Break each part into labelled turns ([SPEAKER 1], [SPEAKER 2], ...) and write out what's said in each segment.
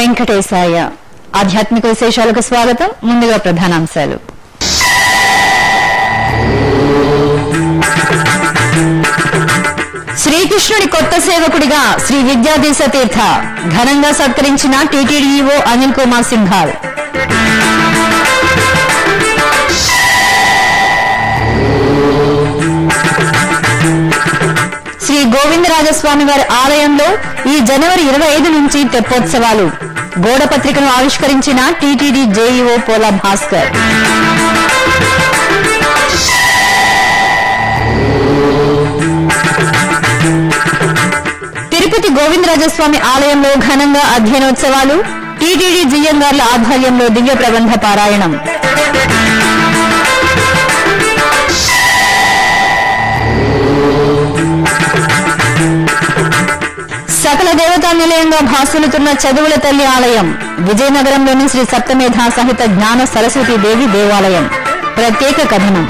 [SPEAKER 1] వెంకటేశాయ ఆధ్యాత్మిక విశేషాలకు స్వాగతం ముందుగా ప్రధానాంశాలు శ్రీకృష్ణుడి కొత్త సేవకుడిగా శ్రీ విద్యాధీశ తీర్థ ఘనంగా సత్కరించిన టీటీడీఈఓ అనిల్ కుమార్ సింఘాల్ శ్రీ గోవిందరాజస్వామి వారి ఆలయంలో ఈ జనవరి ఇరవై ఐదు నుంచి తెప్పోత్సవాలు గోడ పత్రికను ఆవిష్కరించిన టీటీడీ జేఈఓ పోలా భాస్కర్ తిరుపతి గోవిందరాజస్వామి ఆలయంలో ఘనంగా అధ్యయనోత్సవాలు టీటీడీ జియ్యంగార్ల ఆధ్వర్యంలో దివ్య ప్రబంధ పారాయణం సకల దేవతా నిలయంగా భాసులుతున్న చదువుల తల్లి ఆలయం విజయనగరంలోని శ్రీ సప్తమేధ సహిత జ్ఞాన సరస్వతి దేవి దేవాలయం ప్రత్యేక కథనం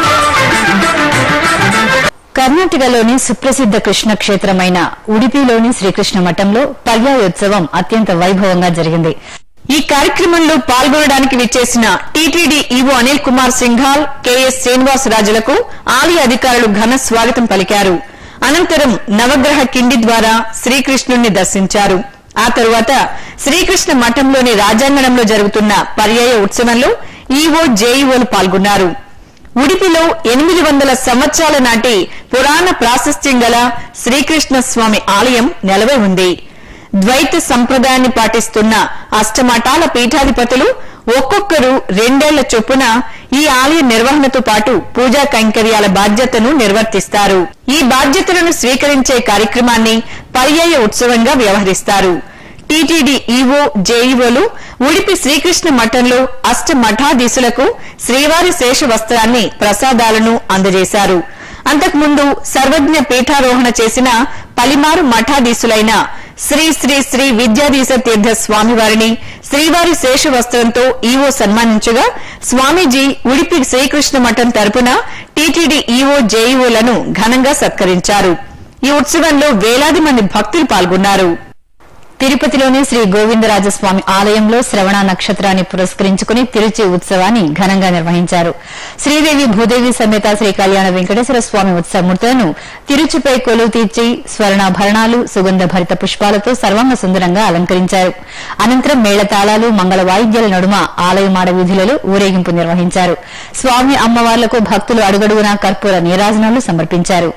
[SPEAKER 1] కర్ణాటకలోని సుప్రసిద్ధ కృష్ణ క్షేత్రమైన ఉడిపిలోని శ్రీకృష్ణ మఠంలో పర్యాయోత్సవం అత్యంత వైభవంగా జరిగింది ఈ కార్యక్రమంలో పాల్గొనడానికి విచ్చేసిన TTD EO Anil Kumar Singhal KS Srinivas రాజులకు ఆలయ అధికారులు ఘన స్వాగతం పలికారు అనంతరం నవగ్రహ కిండి ద్వారా శ్రీకృష్ణుణ్ణి దర్శించారు ఆ తరువాత శ్రీకృష్ణ మఠంలోని రాజాంగణంలో జరుగుతున్న పర్యాయ ఉత్సవంలో ఈవో జేఈఓలు పాల్గొన్నారు ఉడిపిలో ఎనిమిది వందల సంవత్సరాల నాటి పురాణ ప్రాశస్త్యం గల శ్రీకృష్ణ స్వామి ఆలయం నెలవై ఉంది ద్వైత సంప్రదాయాన్ని పాటిస్తున్న అష్టమఠాల పీఠాధిపతులు ఒక్కొక్కరు రెండేళ్ల చొప్పున ఈ ఆలయ నిర్వహణతో పాటు పూజా కైంకర్యాల బాధ్యతను నిర్వర్తిస్తారు ఈ బాధ్యతలను స్వీకరించే కార్యక్రమాన్ని పర్యాయ ఉత్సవంగా వ్యవహరిస్తారు టీటీడీ ఈవో జేఈఓలు ఉడిపి శ్రీకృష్ణ మఠంలో అష్ట మఠాధీశులకు శ్రీవారి శేష వస్త్రాన్ని ప్రసాదాలను అందజేశారు అంతకుముందు సర్వజ్ఞ పీఠారోహణ చేసిన పలిమారు మఠాధీశులైన శ్రీ శ్రీ శ్రీ విద్యాధీశ తీర్థ స్వామివారిని శ్రీవారి శేష వస్త్రంతో ఈవో సన్మానించగా స్వామీజీ ఉడిపి శ్రీకృష్ణ మఠం తరపున టీటీడీ ఈవో జేఈఓలను ఘనంగా సత్కరించారు ఈ ఉత్సవంలో వేలాది మంది భక్తులు పాల్గొన్నారు తిరుపతిలోని శ్రీ గోవిందరాజస్వామి ఆలయంలో శ్రవణ నక్షత్రాన్ని పురస్కరించుకుని తిరుచి ఉత్సవాన్ని ఘనంగా నిర్వహించారు శ్రీదేవి భూదేవి సమేత శ్రీ కళ్యాణ వెంకటేశ్వర స్వామి ఉత్సవమూర్తులను తిరుచిపై కొలువు తీర్చి స్వర్ణాభరణాలు సుగంధ భరిత పుష్పాలతో సర్వాంగ సుందరంగా అలంకరించారు అనంతరం మేళతాళాలు మంగళ వాయిద్యాల నడుమ ఆలయ మాడ వీధులలో ఊరేగింపు నిర్వహించారు స్వామి అమ్మవార్లకు భక్తులు అడుగడుగునా కర్పూర నీరాజనాలు సమర్పించారు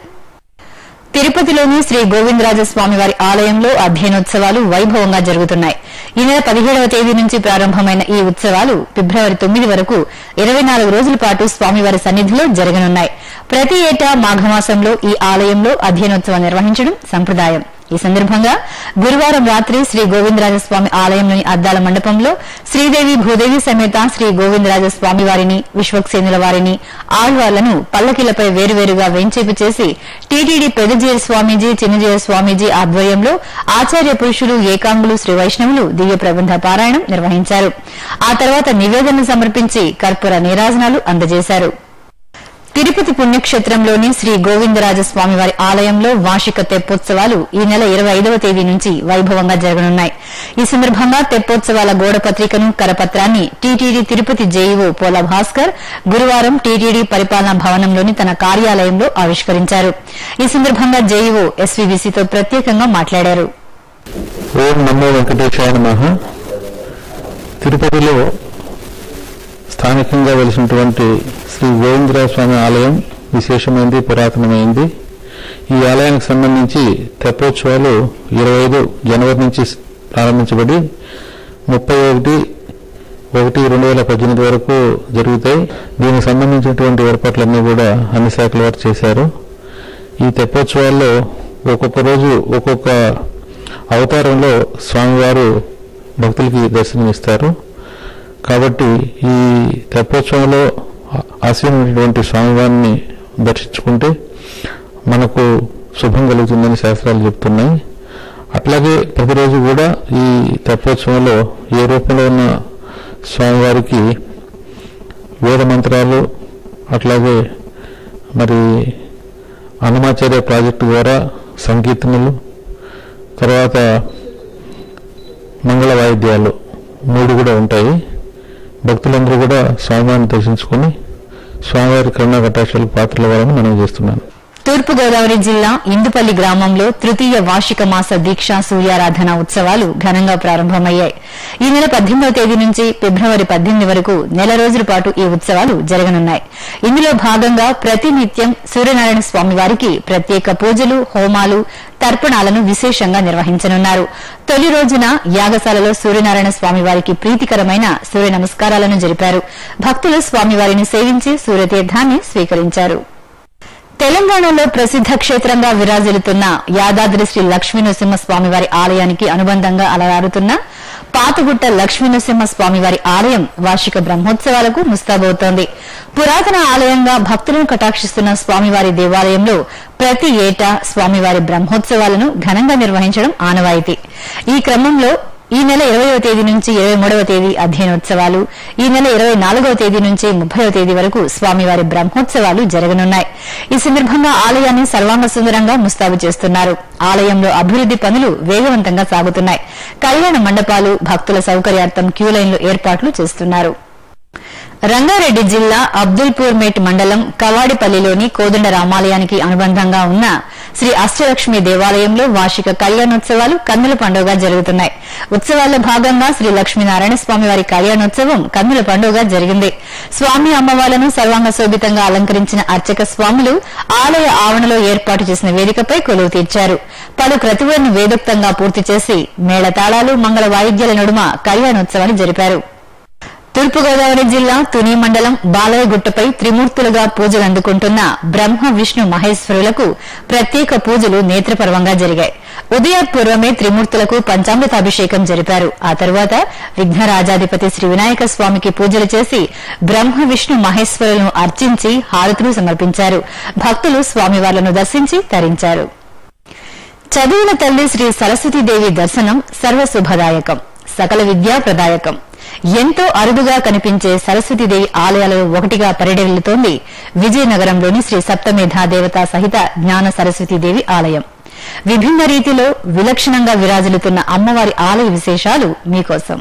[SPEAKER 1] తిరుపతిలోని శ్రీ గోవిందరాజస్వామి వారి ఆలయంలో అధ్యయనోత్సవాలు వైభవంగా జరుగుతున్నాయి ఈ నెల పదిహేడవ తేదీ నుంచి ప్రారంభమైన ఈ ఉత్సవాలు ఫిబ్రవరి తొమ్మిది వరకు ఇరవై నాలుగు రోజుల పాటు స్వామివారి సన్నిధిలో జరగనున్నాయి ప్రతి ఏటా మాఘమాసంలో ఈ ఆలయంలో అధ్యయనోత్సవం నిర్వహించడం సంప్రదాయం ఈ సందర్భంగా గురువారం రాత్రి శ్రీ గోవిందరాజస్వామి ఆలయంలోని అద్దాల మండపంలో శ్రీదేవి భూదేవి సమేత శ్రీ గోవిందరాజస్వామి వారిని విశ్వక్సేనుల వారిని ఆళ్వార్లను పల్లకిలపై వేరువేరుగా వేంచేపు చేసి టీటీడీ పెదజీర స్వామీజీ చిన్నజీర స్వామీజీ ఆధ్వర్యంలో ఆచార్య పురుషులు ఏకాంగులు శ్రీ వైష్ణవులు దివ్య ప్రబంధ పారాయణం నిర్వహించారు ఆ తర్వాత నివేదనలు సమర్పించి కర్పూర నీరాజనాలు అందజేశారు తిరుపతి పుణ్యక్షేత్రంలోని శ్రీ గోవిందరాజస్వామి వారి ఆలయంలో వార్షిక తెప్పోత్సవాలు ఈ నెల ఇరవై ఐదవ తేదీ నుంచి వైభవంగా జరగనున్నాయి ఈ సందర్భంగా తెప్పోత్సవాల గోడ పత్రికను కరపత్రాన్ని టీటీడీ తిరుపతి జేఈఓ పోల భాస్కర్ గురువారం టీటీడీ పరిపాలనా భవనంలోని తన కార్యాలయంలో ఆవిష్కరించారు ఈ సందర్భంగా జేఈఓ ఎస్వీబీసీతో ప్రత్యేకంగా మాట్లాడారు
[SPEAKER 2] ఓం నమో వెంకటేశాయ నమః తిరుపతిలో స్థానికంగా వెలిసినటువంటి శ్రీ గోవిందరావు స్వామి ఆలయం విశేషమైంది పురాతనమైంది ఈ ఆలయానికి సంబంధించి తెప్పోత్సవాలు ఇరవై ఐదు జనవరి నుంచి ప్రారంభించబడి ముప్పై ఒకటి ఒకటి రెండు వేల పద్దెనిమిది వరకు జరుగుతాయి దీనికి సంబంధించినటువంటి ఏర్పాట్లన్నీ కూడా అన్ని శాఖల వారు చేశారు ఈ తెప్పోత్సవాల్లో ఒక్కొక్క రోజు ఒక్కొక్క అవతారంలో స్వామివారు భక్తులకి దర్శనమిస్తారు కాబట్టి ఈ తెప్పోత్సవంలో ఆశీనటువంటి స్వామివారిని దర్శించుకుంటే మనకు శుభం కలుగుతుందని శాస్త్రాలు చెప్తున్నాయి అట్లాగే ప్రతిరోజు కూడా ఈ తెప్పోత్సవంలో ఏ రూపంలో ఉన్న స్వామివారికి వేద మంత్రాలు అట్లాగే మరి అన్నమాచార్య ప్రాజెక్టు ద్వారా సంకీర్తనలు తర్వాత మంగళ వాయిద్యాలు మూడు కూడా ఉంటాయి భక్తులందరూ కూడా స్వామివారిని దర్శించుకొని స్వామివారి కరుణా కటాక్షాలకు పాత్రల వారని మనం చేస్తున్నాను
[SPEAKER 1] తూర్పుగోదావరి జిల్లా ఇందుపల్లి గ్రామంలో తృతీయ వార్షిక మాస దీక్షా సూర్యారాధన ఉత్సవాలు ఘనంగా ప్రారంభమయ్యాయి ఈ నెల పద్దెనిమిదవ తేదీ నుంచి ఫిబ్రవరి పద్దెనిమిది వరకు నెల రోజుల పాటు ఈ ఉత్సవాలు జరగనున్నాయి ఇందులో భాగంగా ప్రతినిత్యం సూర్యనారాయణ స్వామి వారికి ప్రత్యేక పూజలు హోమాలు తర్పణాలను విశేషంగా నిర్వహించనున్నారు తొలి రోజున యాగశాలలో సూర్యనారాయణ స్వామి వారికి ప్రీతికరమైన సూర్య నమస్కారాలను జరిపారు భక్తులు స్వామివారిని సేవించి సూర్యతీర్థాన్ని స్వీకరించారు తెలంగాణలో ప్రసిద్ధ క్షేత్రంగా విరాజిల్లుతున్న యాదాద్రి శ్రీ లక్ష్మీనరసింహ స్వామివారి ఆలయానికి అనుబంధంగా అలరారుతున్న పాతగుట్ట లక్ష్మీనరసింహ స్వామివారి ఆలయం వార్షిక బ్రహ్మోత్సవాలకు ముస్తాబవుతోంది పురాతన ఆలయంగా భక్తులను కటాక్షిస్తున్న స్వామివారి దేవాలయంలో ప్రతి ఏటా స్వామివారి బ్రహ్మోత్సవాలను ఘనంగా నిర్వహించడం ఆనవాయితీ ఈ క్రమంలో ఈ నెల ఇరవయవ తేదీ నుంచి ఇరవై మూడవ తేదీ అధ్యయనోత్సవాలు ఈ నెల ఇరవై నాలుగవ తేదీ నుంచి ముప్పైవ తేదీ వరకు స్వామివారి బ్రహ్మోత్సవాలు జరగనున్నాయి ఈ సందర్భంగా ఆలయాన్ని సర్వాంగ సుందరంగా ముస్తాబు చేస్తున్నారు ఆలయంలో అభివృద్ది పనులు వేగవంతంగా సాగుతున్నాయి కళ్యాణ మండపాలు భక్తుల సౌకర్యార్థం క్యూ లైన్లు ఏర్పాట్లు చేస్తున్నారు రంగారెడ్డి జిల్లా అబ్దుల్పూర్ మేట్ మండలం కవాడిపల్లిలోని కోదండ రామాలయానికి అనుబంధంగా ఉన్న శ్రీ అష్టలక్ష్మి దేవాలయంలో వార్షిక కళ్యాణోత్సవాలు కన్నుల పండుగ జరుగుతున్నాయి ఉత్సవాల్లో భాగంగా శ్రీ లక్ష్మీనారాయణ స్వామి వారి కళ్యాణోత్సవం కన్నుల పండుగ జరిగింది స్వామి అమ్మవార్లను సర్వాంగ శోభితంగా అలంకరించిన అర్చక స్వాములు ఆలయ ఆవరణలో ఏర్పాటు చేసిన వేదికపై కొలువు తీర్చారు పలు క్రతువులను వేదోక్తంగా పూర్తి చేసి మేళతాళాలు మంగళ వాయిద్యాల నడుమ కళ్యాణోత్సవాన్ని జరిపారు తూర్పుగోదావరి జిల్లా తుని మండలం బాలయగుట్టపై త్రిమూర్తులుగా పూజలు అందుకుంటున్న బ్రహ్మ విష్ణు మహేశ్వరులకు ప్రత్యేక పూజలు నేత్రపర్వంగా జరిగాయి ఉదయపూర్వమే త్రిమూర్తులకు పంచామృతాభిషేకం జరిపారు ఆ తరువాత విఘ్నరాజాధిపతి శ్రీ వినాయక స్వామికి పూజలు చేసి బ్రహ్మ విష్ణు మహేశ్వరులను అర్చించి హారతులు సమర్పించారు భక్తులు స్వామివార్లను దర్శించి తరించారు చదివిన తల్లి శ్రీ సరస్వతీదేవి దర్శనం సర్వశుభదాయకం సకల విద్యా ప్రదాయకం ఎంతో అరుదుగా కనిపించే సరస్వతీదేవి ఆలయాలలో ఒకటిగా పరిడవిల్లుతోంది విజయనగరంలోని శ్రీ సప్తమేధా దేవతా సహిత జ్ఞాన సరస్వతీదేవి ఆలయం విభిన్న రీతిలో విలక్షణంగా విరాజిల్లుతున్న అమ్మవారి ఆలయ విశేషాలు మీకోసం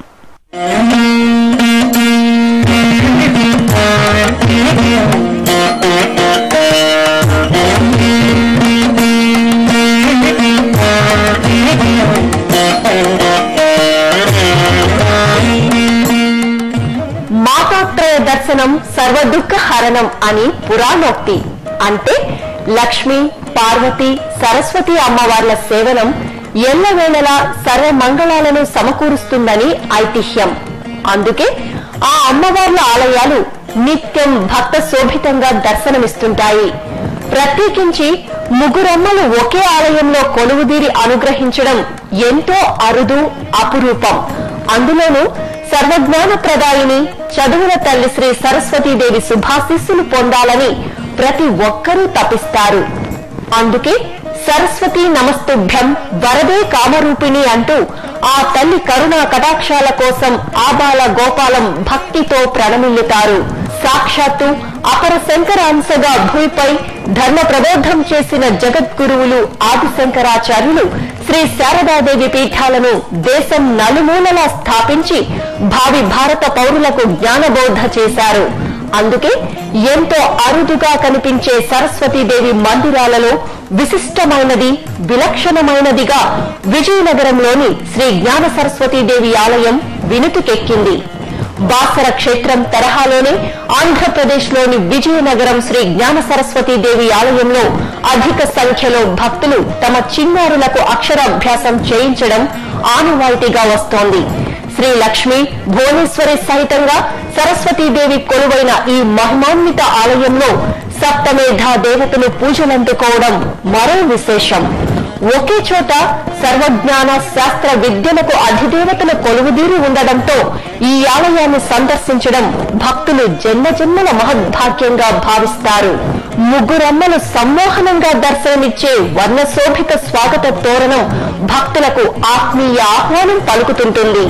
[SPEAKER 3] మాతాత్రయ దర్శనం సర్వదుఃఖ హరణం అని పురాణోక్తి అంటే లక్ష్మి పార్వతి సరస్వతి అమ్మవార్ల సేవనం ఎల్లవేళలా సర్వ మంగళాలను సమకూరుస్తుందని ఐతిహ్యం అందుకే ఆ అమ్మవార్ల ఆలయాలు నిత్యం భక్త శోభితంగా దర్శనమిస్తుంటాయి ప్రత్యేకించి ముగ్గురమ్మలు ఒకే ఆలయంలో కొలువుదీరి అనుగ్రహించడం ఎంతో అరుదు అపురూపం అందులోనూ సర్వజ్ఞాన ప్రదాయిని చదువుల తల్లి శ్రీ సరస్వతీదేవి శుభాశిస్సులు పొందాలని ప్రతి ఒక్కరూ తపిస్తారు అందుకే సరస్వతి నమస్తుభ్యం వరదే కామరూపిణి అంటూ ఆ తల్లి కరుణా కటాక్షాల కోసం ఆబాల గోపాలం భక్తితో ప్రణమిల్లుతారు సాక్షాత్తు అపర శంకరాంశగా భూమిపై ధర్మ ప్రబోధం చేసిన జగద్గురువులు ఆదిశంకరాచార్యులు శ్రీ శారదాదేవి పీఠాలను దేశం నలుమూలలా స్థాపించి భావి భారత పౌరులకు జ్ఞానబోధ చేశారు అందుకే ఎంతో అరుదుగా కనిపించే సరస్వతీదేవి మందిరాలలో విశిష్టమైనది విలక్షణమైనదిగా విజయనగరంలోని శ్రీ జ్ఞాన సరస్వతీదేవి ఆలయం వినుతికెక్కింది బాసర క్షేత్రం తరహాలోనే ఆంధ్రప్రదేశ్ లోని విజయనగరం శ్రీ జ్ఞాన సరస్వతీ దేవి ఆలయంలో అధిక సంఖ్యలో భక్తులు తమ చిన్నారులకు అక్షరాభ్యాసం చేయించడం ఆనవాయితీగా వస్తోంది శ్రీ లక్ష్మి భువనేశ్వరి సహితంగా సరస్వతీదేవి కొలువైన ఈ మహిమాన్విత ఆలయంలో సప్తమేధా దేవతలు పూజలందుకోవడం మరో విశేషం ఒకే చోట సర్వజ్ఞాన శాస్త్ర విద్యలకు అధిదేవతలు కొలువుదీరి ఉండడంతో ఈ ఆలయాన్ని సందర్శించడం భక్తులు జన్మ జన్మల మహద్భాగ్యంగా భావిస్తారు ముగ్గురమ్మలు సమ్మోహనంగా దర్శనమిచ్చే వర్ణశోభిత స్వాగత తోరణం భక్తులకు ఆత్మీయ ఆహ్వానం పలుకుతుంటుంది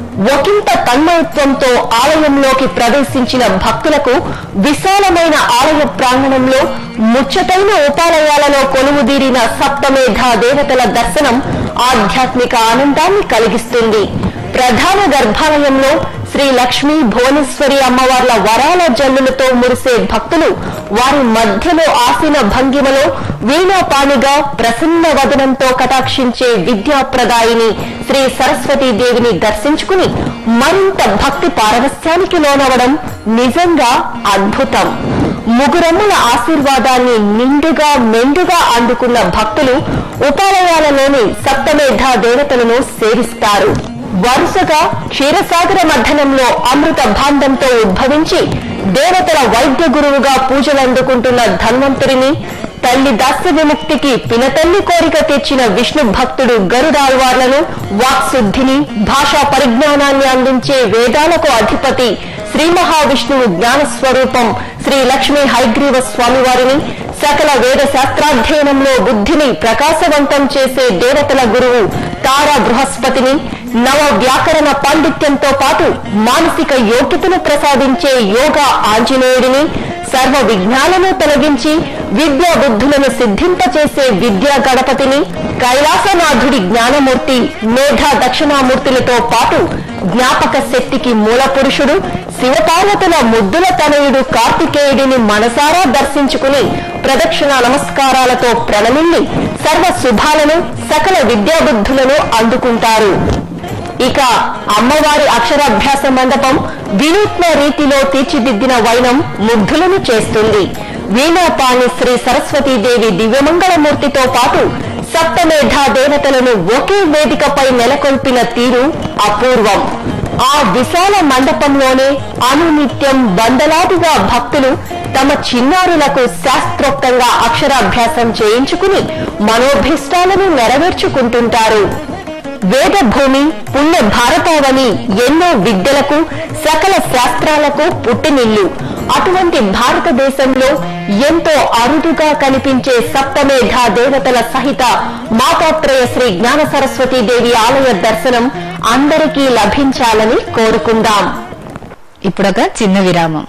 [SPEAKER 3] ఒకంత తన్మయత్వంతో ఆలయంలోకి ప్రవేశించిన భక్తులకు విశాలమైన ఆలయ ప్రాంగణంలో ముచ్చటైన ఉపాలయాలలో కొలువుదీరిన సప్తమేధ దేవతల దర్శనం ఆధ్యాత్మిక ఆనందాన్ని కలిగిస్తుంది ప్రధాన గర్భాలయంలో శ్రీ లక్ష్మీ భువనేశ్వరి అమ్మవార్ల వరాల జల్లులతో మురిసే భక్తులు వారి మధ్యలో ఆసీన భంగిమలో వీణాపాణిగా ప్రసన్న వదనంతో కటాక్షించే విద్యాప్రదాయిని శ్రీ సరస్వతీ దేవిని దర్శించుకుని మరింత భక్తి పారవస్యానికి లోనవడం నిజంగా అద్భుతం ముగురమ్మల ఆశీర్వాదాన్ని నిండుగా మెండుగా అందుకున్న భక్తులు ఉపాలయాలలోని సప్తమేధ దేవతలను సేవిస్తారు వరుసగా క్షీరసాగర మధ్యనంలో అమృత భాండంతో ఉద్భవించి దేవతల వైద్య గురువుగా పూజలు అందుకుంటున్న ధన్వంతుడిని తల్లి దాస్య విముక్తికి పినతల్లి కోరిక తెచ్చిన విష్ణు భక్తుడు గరుడాల్వార్లను వాక్శుద్ధిని భాషా పరిజ్ఞానాన్ని అందించే వేదాలకు అధిపతి శ్రీ మహావిష్ణువు జ్ఞాన స్వరూపం శ్రీ లక్ష్మీ హైగ్రీవ స్వామివారిని సకల వేద శాస్త్రాధ్యయనంలో బుద్ధిని ప్రకాశవంతం చేసే దేవతల గురువు తారా బృహస్పతిని నవ వ్యాకరణ పాండిత్యంతో పాటు మానసిక యోగ్యతను ప్రసాదించే యోగా ఆంజనేయుడిని సర్వ విజ్ఞాలను తొలగించి విద్యా బుద్ధులను సిద్ధింపచేసే విద్యా గణపతిని కైలాసనాథుడి జ్ఞానమూర్తి మేధా దక్షిణామూర్తులతో పాటు జ్ఞాపక శక్తికి మూల పురుషుడు శివపార్వతుల ముద్దుల తనయుడు కార్తికేయుడిని మనసారా దర్శించుకుని ప్రదక్షిణ నమస్కారాలతో ప్రణమిల్లి సర్వ శుభాలను సకల విద్యాబుద్ధులను అందుకుంటారు ఇక అమ్మవారి అక్షరాభ్యాస మండపం వినూత్న రీతిలో తీర్చిదిద్దిన వైనం ముగ్ధులను చేస్తుంది వీణాపాణి శ్రీ సరస్వతీదేవి దివ్యమంగళమూర్తితో పాటు సప్తమేధా దేవతలను ఒకే వేదికపై నెలకొల్పిన తీరు అపూర్వం ఆ విశాల మండపంలోనే అనునిత్యం వందలాదిగా భక్తులు తమ చిన్నారులకు శాస్త్రోక్తంగా అక్షరాభ్యాసం చేయించుకుని మనోభీష్టాలను నెరవేర్చుకుంటుంటారు వేదభూమి పుణ్య భారతావని ఎన్నో విద్యలకు సకల శాస్త్రాలకు పుట్టినిల్లు అటువంటి భారతదేశంలో ఎంతో అరుదుగా కనిపించే సప్తమేధా దేవతల సహిత మాతాత్రయ శ్రీ జ్ఞాన సరస్వతీ దేవి ఆలయ దర్శనం అందరికీ లభించాలని కోరుకుందాం
[SPEAKER 1] ఇప్పుడొక చిన్న విరామం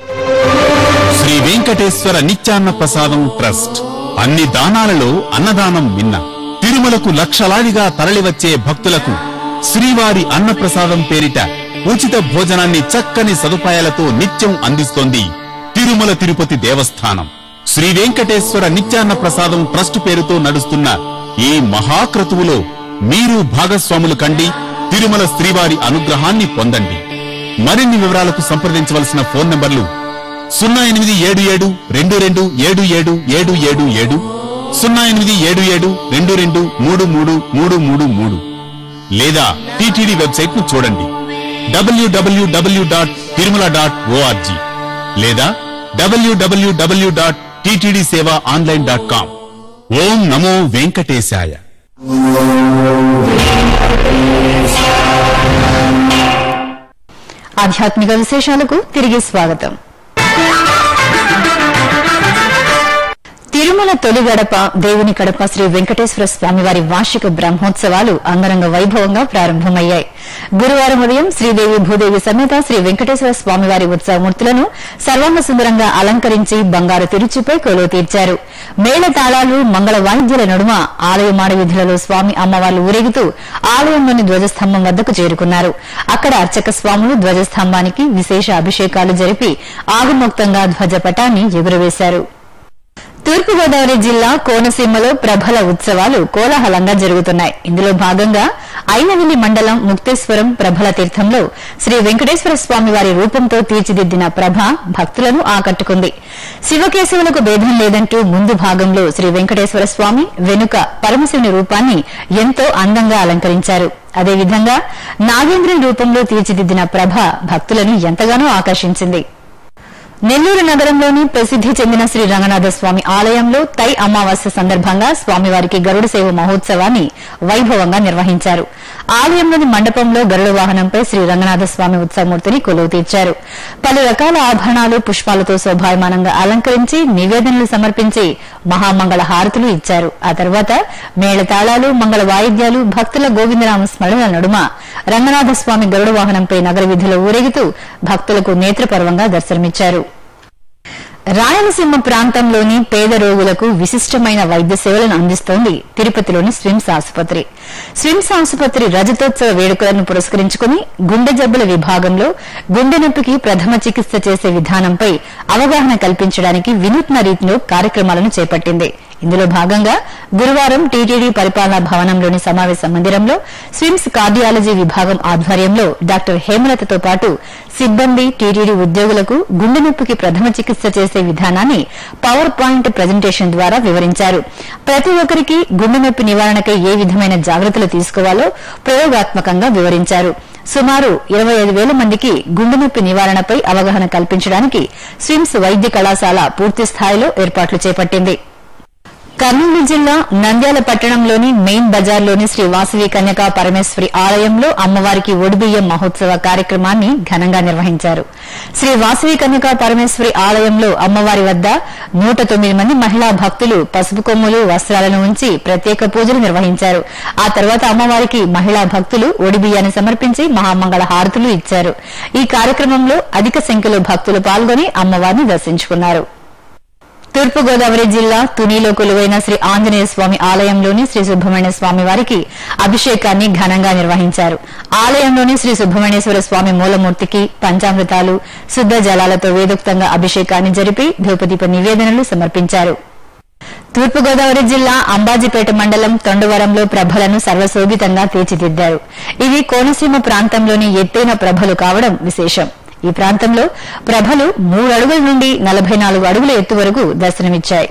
[SPEAKER 4] శ్రీ వెంకటేశ్వర నిత్యాన్న ప్రసాదం ట్రస్ట్ అన్ని దానాలలో అన్నదానం మిన్న తిరుమలకు లక్షలాదిగా తరలివచ్చే భక్తులకు శ్రీవారి అన్నప్రసాదం పేరిట ఉచిత భోజనాన్ని చక్కని సదుపాయాలతో నిత్యం అందిస్తోంది తిరుమల తిరుపతి దేవస్థానం శ్రీ వెంకటేశ్వర నిత్యాన్న ప్రసాదం ట్రస్ట్ పేరుతో నడుస్తున్న ఈ మహాక్రతువులో మీరు భాగస్వాములు కండి తిరుమల శ్రీవారి అనుగ్రహాన్ని పొందండి మరిన్ని వివరాలకు సంప్రదించవలసిన ఫోన్ నంబర్లు సున్నా ఎనిమిది ఏడు ఏడు రెండు రెండు ఏడు ఏడు ఏడు ఏడు ఏడు సున్నా ఎనిమిది ఏడు ఏడు రెండు రెండు మూడు మూడు మూడు మూడు మూడు లేదా టిటిడి వెబ్సైట్ ను చూడండి డబ్ల్యూడబ్ల్యూడబ్ల్యూ డాట్ తిరుమల డాట్ ఓఆర్జీ లేదా డబ్ల్యూడబ్ల్యూడబ్ల్యూ dot TTD seva online dot com ఓం నమో వెంకటేశాయ
[SPEAKER 1] ఆధ్యాత్మిక విశేషాలకు తిరిగి స్వాగతం తిరుమల తొలి గడప దేవుని కడప శ్రీ వెంకటేశ్వర స్వామివారి వార్షిక బ్రహ్మోత్సవాలు అంగరంగ వైభవంగా ప్రారంభమయ్యాయి గురువారం ఉదయం శ్రీదేవి భూదేవి సమేత శ్రీ వెంకటేశ్వర స్వామివారి ఉత్సవమూర్తులను సర్వాంగ సుందరంగా అలంకరించి బంగారు తిరుచిపై కొలువు తీర్చారు మేళ తాళాలు మంగళ వాయిద్యాల నడుమ ఆలయ మాడవీధులలో స్వామి అమ్మవార్లు ఊరేగుతూ ఆలయంలోని ధ్వజస్తంభం వద్దకు చేరుకున్నారు అక్కడ అర్చక స్వాములు ధ్వజస్తంభానికి విశేష అభిషేకాలు జరిపి ఆగమోక్తంగా ధ్వజపటాన్ని ఎగురవేశారు తూర్పుగోదావరి జిల్లా కోనసీమలో ప్రభల ఉత్సవాలు కోలాహలంగా జరుగుతున్నాయి ఇందులో భాగంగా ఐనవిల్లి మండలం ముక్తేశ్వరం ప్రభల తీర్థంలో శ్రీ వెంకటేశ్వర స్వామి వారి రూపంతో తీర్చిదిద్దిన ప్రభ భక్తులను ఆకట్టుకుంది శివకేశవులకు భేదం లేదంటూ ముందు భాగంలో శ్రీ వెంకటేశ్వర స్వామి వెనుక పరమశివుని రూపాన్ని ఎంతో అందంగా అలంకరించారు అదేవిధంగా నాగేంద్రుని రూపంలో తీర్చిదిద్దిన ప్రభ భక్తులను ఎంతగానో ఆకర్షించింది నెల్లూరు నగరంలోని ప్రసిద్ది చెందిన శ్రీ రంగనాథ స్వామి ఆలయంలో తై అమావాస్య సందర్భంగా స్వామివారికి గరుడ సేవ మహోత్సవాన్ని వైభవంగా నిర్వహించారు ఆలయంలోని మండపంలో గరుడ వాహనంపై శ్రీ రంగనాథ స్వామి ఉత్సవమూర్తిని కొలువు తీర్చారు పలు రకాల ఆభరణాలు పుష్పాలతో శోభాయమానంగా అలంకరించి నివేదనలు సమర్పించి మహామంగళ హారతులు ఇచ్చారు ఆ తర్వాత మేళతాళాలు మంగళ వాయిద్యాలు భక్తుల గోవిందనామ స్మరణల నడుమ రంగనాథ స్వామి గరుడ వాహనంపై నగర వీధిలో ఊరేగుతూ భక్తులకు నేత్రపర్వంగా దర్శనమిచ్చారు రాయలసీమ ప్రాంతంలోని పేద రోగులకు విశిష్టమైన వైద్య సేవలను అందిస్తోంది తిరుపతిలోని స్విమ్స్ ఆసుపత్రి స్విమ్స్ ఆసుపత్రి రజతోత్సవ వేడుకలను పురస్కరించుకుని గుండె జబ్బుల విభాగంలో గుండె నొప్పికి ప్రథమ చికిత్స చేసే విధానంపై అవగాహన కల్పించడానికి వినూత్న రీతిలో కార్యక్రమాలను చేపట్టింది ఇందులో భాగంగా గురువారం టీటీడీ పరిపాలనా భవనంలోని సమావేశ మందిరంలో స్విమ్స్ కార్డియాలజీ విభాగం ఆధ్వర్యంలో డాక్టర్ హేమలతతో పాటు సిబ్బంది టీటీడీ ఉద్యోగులకు గుండె నొప్పికి ప్రథమ చికిత్స చేసే విధానాన్ని పవర్ పాయింట్ ప్రజెంటేషన్ ద్వారా వివరించారు ప్రతి ఒక్కరికి గుండె నొప్పి నివారణకై ఏ విధమైన జాగ్రత్తలు తీసుకోవాలో ప్రయోగాత్మకంగా వివరించారు సుమారు ఇరవై ఐదు వేల మందికి గుండె నొప్పి నివారణపై అవగాహన కల్పించడానికి స్విమ్స్ వైద్య కళాశాల పూర్తి స్థాయిలో ఏర్పాట్లు చేపట్టింది కర్నూలు జిల్లా నంద్యాల పట్టణంలోని మెయిన్ బజార్లోని శ్రీ వాసవి కన్యకా పరమేశ్వరి ఆలయంలో అమ్మవారికి ఒడిబియ్యం మహోత్సవ కార్యక్రమాన్ని ఘనంగా నిర్వహించారు శ్రీ వాసవి కన్యకా పరమేశ్వరి ఆలయంలో అమ్మవారి వద్ద నూట తొమ్మిది మంది మహిళా భక్తులు పసుపు కొమ్ములు వస్త్రాలను ఉంచి ప్రత్యేక పూజలు నిర్వహించారు ఆ తర్వాత అమ్మవారికి మహిళా భక్తులు ఒడిబియ్యాన్ని సమర్పించి మహామంగళ హారతులు ఇచ్చారు ఈ కార్యక్రమంలో అధిక సంఖ్యలో భక్తులు పాల్గొని అమ్మవారిని దర్శించుకున్నారు తూర్పుగోదావరి జిల్లా తునిలో కొలువైన శ్రీ ఆంజనేయ స్వామి ఆలయంలోని శ్రీ సుబ్రహ్మణ్య స్వామి వారికి అభిషేకాన్ని ఘనంగా నిర్వహించారు ఆలయంలోని శ్రీ సుబ్రహ్మణ్యేశ్వర స్వామి మూలమూర్తికి పంచామృతాలు శుద్ధ జలాలతో వేదోక్తంగా అభిషేకాన్ని జరిపి ధూపదీప నివేదనలు సమర్పించారు తూర్పుగోదావరి జిల్లా అంబాజీపేట మండలం తొండవరంలో ప్రభలను సర్వశోభితంగా తీర్చిదిద్దారు ఇవి కోనసీమ ప్రాంతంలోని ఎత్తైన ప్రభలు కావడం విశేషం ఈ ప్రాంతంలో ప్రభలు మూడు అడుగుల నుండి నలభై నాలుగు అడుగుల ఎత్తు వరకు దర్శనమిచ్చాయి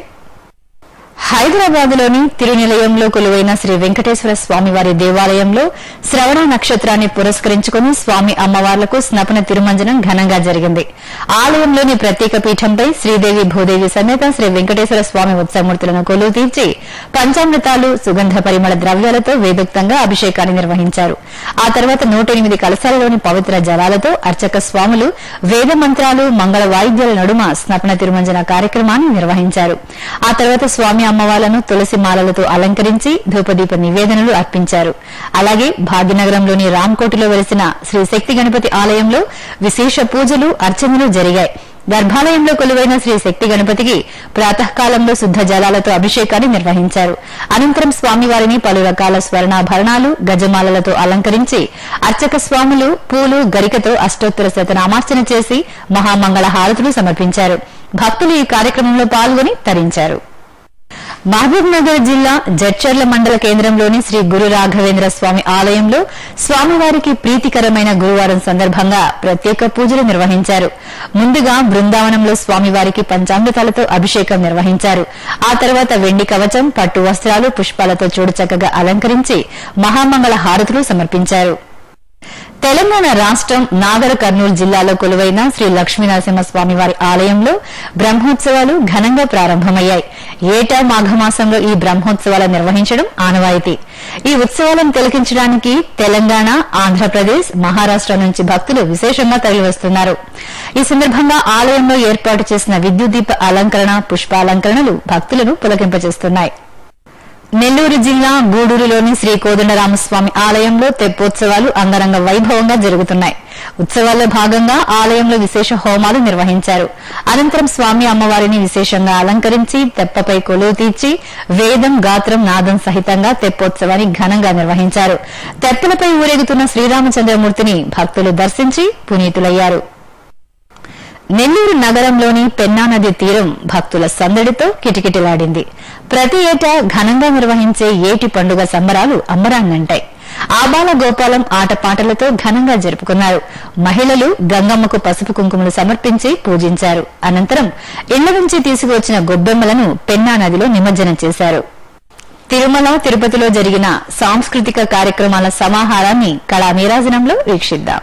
[SPEAKER 1] హైదరాబాద్లోని తిరునిలయంలో కొలువైన శ్రీ వెంకటేశ్వర స్వామివారి దేవాలయంలో శ్రవణ నక్షత్రాన్ని పురస్కరించుకుని స్వామి అమ్మవార్లకు స్నపన తిరుమంజనం ఘనంగా జరిగింది ఆలయంలోని ప్రత్యేక పీఠంపై శ్రీదేవి భూదేవి సమేత శ్రీ వెంకటేశ్వర స్వామి ఉత్సవమూర్తులను కొలువు తీర్చి పంచామృతాలు సుగంధ పరిమళ ద్రవ్యాలతో వేదోక్తంగా అభిషేకాన్ని నిర్వహించారు ఆ తర్వాత నూట ఎనిమిది కలశాలలోని పవిత్ర జలాలతో అర్చక స్వాములు వేద మంత్రాలు మంగళ వాయిద్యాల నడుమ స్నపన తిరుమంజన కార్యక్రమాన్ని నిర్వహించారు ఆ తర్వాత స్వామి అమ్మవార్లను తులసి మాలలతో అలంకరించి ధూపదీప నివేదనలు అర్పించారు అలాగే భాగ్యనగరంలోని రామ్కోటిలో వెలిసిన శ్రీ శక్తి గణపతి ఆలయంలో విశేష పూజలు అర్చనలు జరిగాయి గర్భాలయంలో కొలువైన శ్రీ శక్తి గణపతికి ప్రాతకాలంలో శుద్ధ జలాలతో అభిషేకాన్ని నిర్వహించారు అనంతరం స్వామివారిని పలు రకాల స్వర్ణాభరణాలు గజమాలలతో అలంకరించి అర్చక స్వాములు పూలు గరికతో అష్టోత్తర శతనామార్చన చేసి మహామంగళ హారతులు సమర్పించారు భక్తులు ఈ కార్యక్రమంలో పాల్గొని తరించారు మహబూబ్ నగర్ జిల్లా జడ్చర్ల మండల కేంద్రంలోని శ్రీ గురు రాఘవేంద్ర స్వామి ఆలయంలో స్వామివారికి ప్రీతికరమైన గురువారం సందర్భంగా ప్రత్యేక పూజలు నిర్వహించారు ముందుగా బృందావనంలో స్వామివారికి పంచామృతాలతో అభిషేకం నిర్వహించారు ఆ తర్వాత వెండి కవచం పట్టు వస్త్రాలు పుష్పాలతో చూడచక్కగా అలంకరించి మహామంగళ హారతులు సమర్పించారు తెలంగాణ రాష్ట్రం నాగర కర్నూలు జిల్లాలో కొలువైన శ్రీ లక్ష్మీనరసింహస్వామి వారి ఆలయంలో బ్రహ్మోత్సవాలు ఘనంగా ప్రారంభమయ్యాయి ఏటా మాఘమాసంలో ఈ బ్రహ్మోత్సవాలు నిర్వహించడం ఆనవాయితీ ఈ ఉత్సవాలను తిలకించడానికి తెలంగాణ ఆంధ్రప్రదేశ్ మహారాష్ట నుంచి భక్తులు విశేషంగా తరలివస్తున్నారు ఈ సందర్భంగా ఆలయంలో ఏర్పాటు చేసిన విద్యుత్ దీప అలంకరణ పుష్పాలంకరణలు భక్తులను పులకింపజేస్తున్నాయి నెల్లూరు జిల్లా గూడూరులోని శ్రీ కోదండరామస్వామి ఆలయంలో తెప్పోత్సవాలు అంగరంగ వైభవంగా జరుగుతున్నాయి ఉత్సవాల్లో భాగంగా ఆలయంలో విశేష హోమాలు నిర్వహించారు అనంతరం స్వామి అమ్మవారిని విశేషంగా అలంకరించి తెప్పపై కొలువు తీర్చి వేదం గాత్రం నాదం సహితంగా తెప్పోత్సవాన్ని ఘనంగా నిర్వహించారు తెప్పలపై ఊరేగుతున్న శ్రీరామచంద్రమూర్తిని భక్తులు దర్శించి పునీతులయ్యారు నెల్లూరు నగరంలోని పెన్నా నది తీరం భక్తుల సందడితో కిటకిటలాడింది ప్రతి ఏటా ఘనంగా నిర్వహించే ఏటి పండుగ సంబరాలు అమ్మరాంగంటాయి ఆబాల గోపాలం ఆటపాటలతో ఘనంగా జరుపుకున్నారు మహిళలు గంగమ్మకు పసుపు కుంకుమలు సమర్పించి పూజించారు అనంతరం ఇళ్ల నుంచి తీసుకువచ్చిన గొబ్బెమ్మలను పెన్నా నదిలో నిమజ్జనం చేశారు తిరుమల తిరుపతిలో జరిగిన సాంస్కృతిక కార్యక్రమాల సమాహారాన్ని కళా నీరాజనంలో వీక్షిద్దాం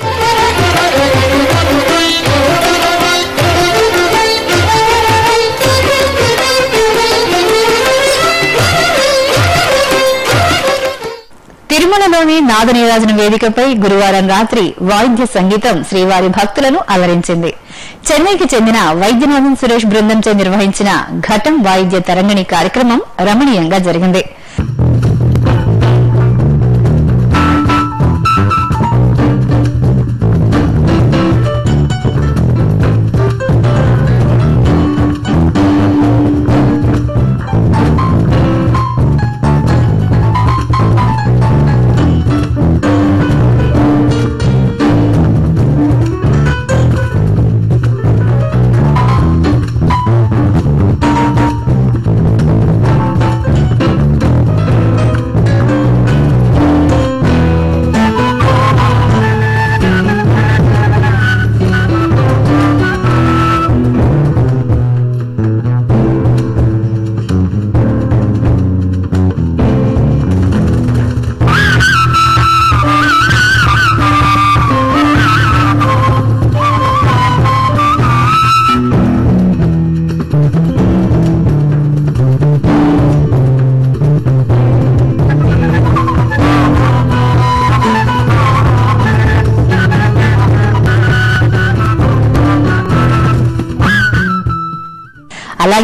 [SPEAKER 1] తిరుమలలోని నాదనీరాజన వేదికపై గురువారం రాత్రి వాయిద్య సంగీతం శ్రీవారి భక్తులను అలరించింది చెన్నైకి చెందిన వైద్యనాథన్ సురేష్ బృందంచే నిర్వహించిన ఘటం వాయిద్య తరంగిణి కార్యక్రమం రమణీయంగా జరిగింది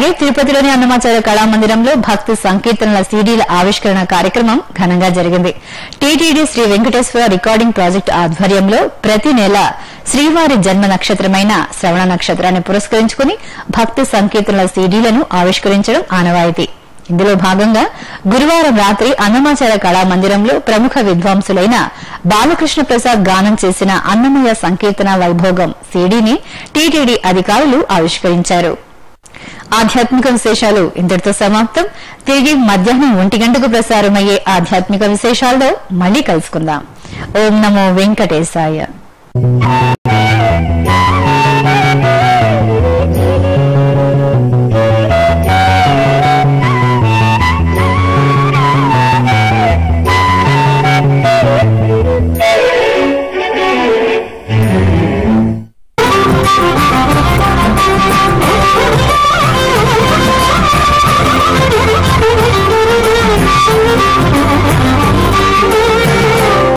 [SPEAKER 1] అలాగే తిరుపతిలోని అన్నమాచార్య కళామందిరంలో భక్తి సంకీర్తనల సీడీల ఆవిష్కరణ కార్యక్రమం ఘనంగా జరిగింది TTD Shri Venkateswara recording project ఆధ్వర్యంలో ప్రతి నెల శ్రీవారి జన్మ నక్షత్రమైన శ్రవణ నక్షత్రాన్ని పురస్కరించుకుని భక్తి సంకీర్తనల సీడీలను ఆవిష్కరించడం ఆనవాయితీ ఇందులో భాగంగా గురువారం రాత్రి అన్నమాచార కళామందిరంలో ప్రముఖ విద్వాంసులైన బాలకృష్ణ ప్రసాద్ గానం చేసిన అన్నమయ్య సంకీర్తన వైభోగం సీడీని టీటీడీ అధికారులు ఆవిష్కరించారు ఆధ్యాత్మిక విశేషాలు ఇంతటితో సమాప్తం తిరిగి మధ్యాహ్నం ఒంటి గంటకు ప్రసారమయ్యే ఆధ్యాత్మిక విశేషాల్లో మళ్ళీ కలుసుకుందాం ఓం నమో వెంకటేశాయ